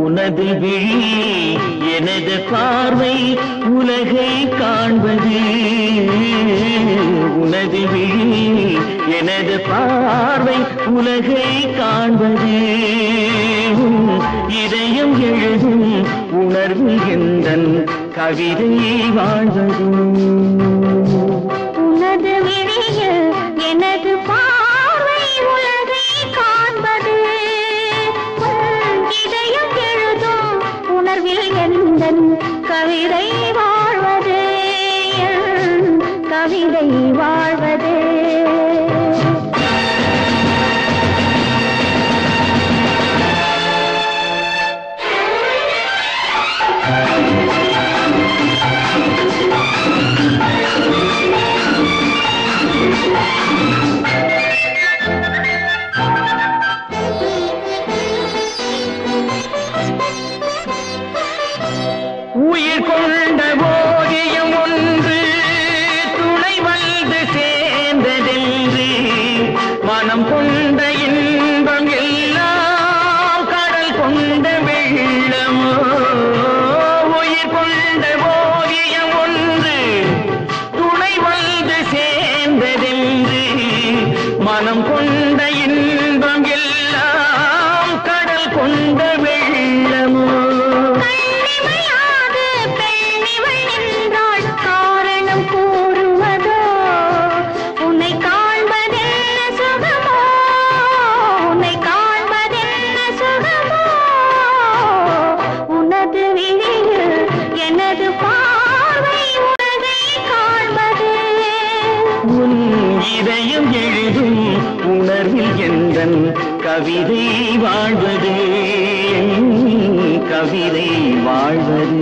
உனது விழி எனது பார்வை உலகை காண்பது உனது விழி எனது பார்வை உலகை காண்பது இதயம் எழுதும் உணர்வு எந்தன் கவிதை வாழ்வது உனது விழியில் எனது பார்வை உலகை காண்பது உன் இதயம் எழுதும் உணர்வில் எந்தன் கவிதை வாழ்வது என் கவிதை வாழ்வது உயிர் கொண்ட ஓவியம் ஒன்று துணை வந்து சேர்ந்ததென்று மனம் கொண்ட இன்பம் எல்லாம் கடல் கொண்ட வெள்ளமோ உயிர் கொண்ட ஓவியம் ஒன்று துணை வந்து சேர்ந்ததென்று மனம் கொண்ட இன்பம் எல்லாம் கடல் கொண்ட வெள்ளமோ கண்ணிமையாது பெண்ணிவள் என்றாள் காரணம் கூறுவதோ உன்னை காண்பதென்ன சுகமோ உன்னை காண்பதென்ன சுகமோ உனது விழியில் எனது பார்வை உலகை காண்பது உன் இதயம் எழுதும் உணர்வில் எந்தன் கவிதை வாழ்வது என் கவிதை வாழ்வது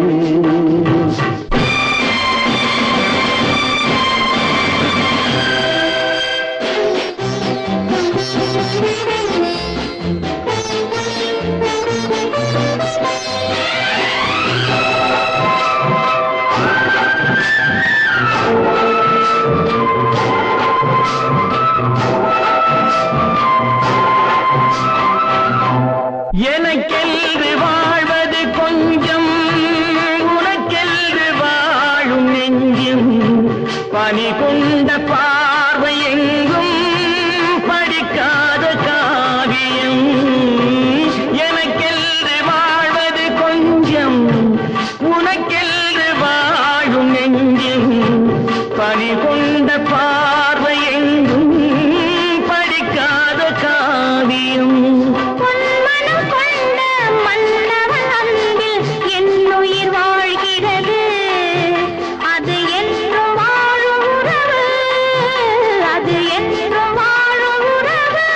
எனக்கென்று வாழ்வது கொஞ்சம் உனக்கென்று வாழும் நெஞ்சும் பனி கொண்ட பார்வை எங்கும் படிக்காத காவியம் எனக்கென்று வாழ்வது கொஞ்சம் உனக்கென்று வாழும் நெஞ்சும் பனி கொண்ட பார்வை எங்கும் படிக்காத காவியம் பொன்மனம் கொண்ட மன்னவன் அன்பில் என் உயிர் வாழ்கிறது அது என்றும் வாழும் உறவு அது என்றும் வாழும் உறவு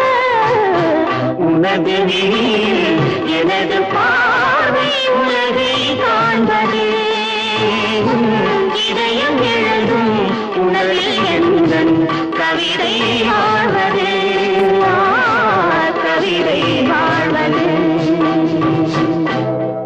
உனது விழி எனது பார்வை உலகை காண்பது இதயம் எழுதும் உணர்வில் எந்தன் கவிதை